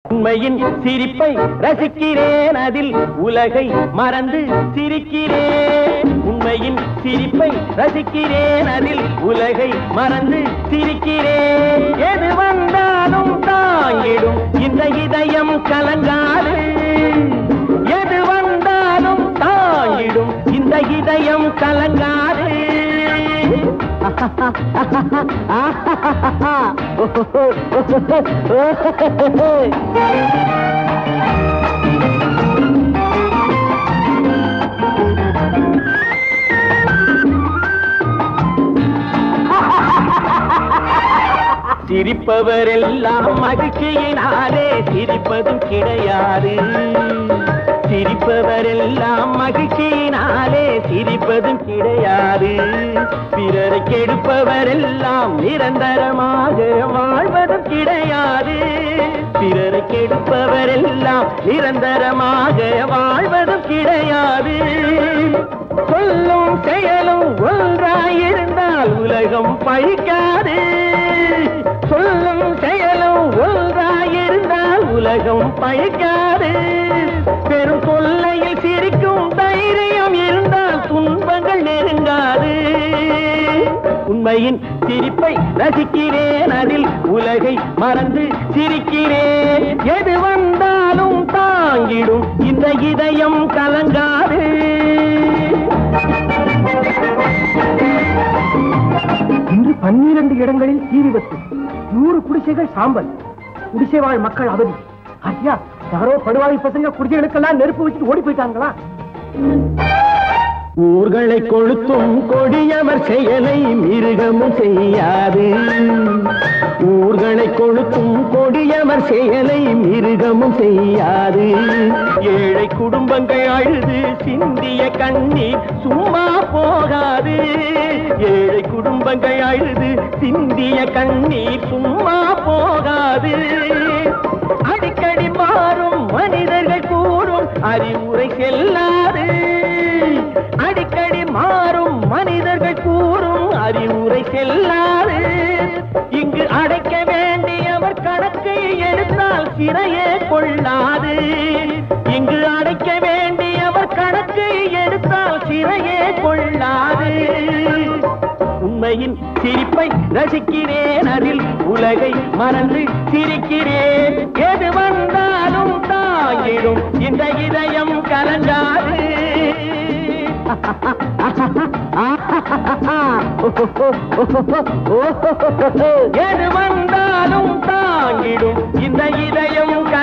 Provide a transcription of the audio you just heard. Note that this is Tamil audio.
உண்மையின் சிரிப்பை ரசிக்கிறேன் அதில் உலகை மறந்து சிரிக்கிறேன் உண்மையின் சிரிப்பை ரசிக்கிறேன் அதில் உலகை மறந்து சிரிக்கிறேன் எது வந்தாலும் தாங்கிடும் இந்த இதயம் கலங்காது எது வந்தாலும் தாங்கிடும் இந்த இதயம் கலங்காது சிரிப்பவரெல்லாம் மகிழ்ச்சியினாலே சிரிப்பதும் கிடையாது சிரிப்பவரெல்லாம் மகிழ்ச்சியினாலே சிரிப்பதும் கிடையாது பிறரை கெடுப்பவரெல்லாம் நிரந்தரமாக வாழ்வதும் கிடையாது பிறரை கெடுப்பவரெல்லாம் நிரந்தரமாக வாழ்வதும் கிடையாது சொல்லும் செயலும் ஒன்றாயிருந்தால் உலகம் பழிக்காது சொல்லும் செயலும் ஒன்றாயிருந்தால் உலகம் பழிக்காது பெரும் தொல்லையில் சிரிக்கும் தைரியம் இருந்தால் துன்பங்கள் நெருங்காது உண்மையின் சிரிப்பை ரசிக்கிறேன் அதில் உலகை மறந்து சிரிக்கிறேன் எது வந்தாலும் தாங்கிடும் இந்த இதயம் கலங்காது இன்று பன்னிரண்டு இடங்களில் தீ விபத்து நூறு குடிசைகள் சாம்பல் குடிசை வாழ் மக்கள் அவதி ஐயா யாரோ படுவாய் பசங்க குடிசைகளுக்கெல்லாம் நெருப்பு வச்சுட்டு ஓடி போயிட்டாங்களா ஊர்களை கொளுத்தும் கொடியவர் செயலை மிருகமும் செய்யாது ஊர்களை கொளுத்தும் கொடியவர் செயலை மிருகமும் செய்யாது ஏழை குடும்பங்கள் அழுது சிந்திய கண்ணீர் சும்மா போகாது ஏழை குடும்பங்கள் அழுது சிந்திய கண்ணீர் சும்மா போகாது அடிக்கடி மாறும் மனிதர்கள் கூறும் அறிவுரை செல்லாது அடிக்கடி மாறும் மனிதர்கள் கூறும் அறிவுரை செல்லாது இங்கு அடைக்க வேண்டியவர் கணக்கை எடுத்தால் சிறையே கொள்ளாது இங்கு அடைக்க வேண்டியவர் கணக்கை எடுத்தால் சிறையே கொள்ளாது உண்மையின் சிரிப்பை ரசிக்கிறேன் அதில் உலகை மறந்து சிரிக்கிறேன் எது வந்தாலும் தாங்கிடும் இந்த இதயம் கலங்காது எது வந்தாலும் தாங்கிடும் இந்த இதயம்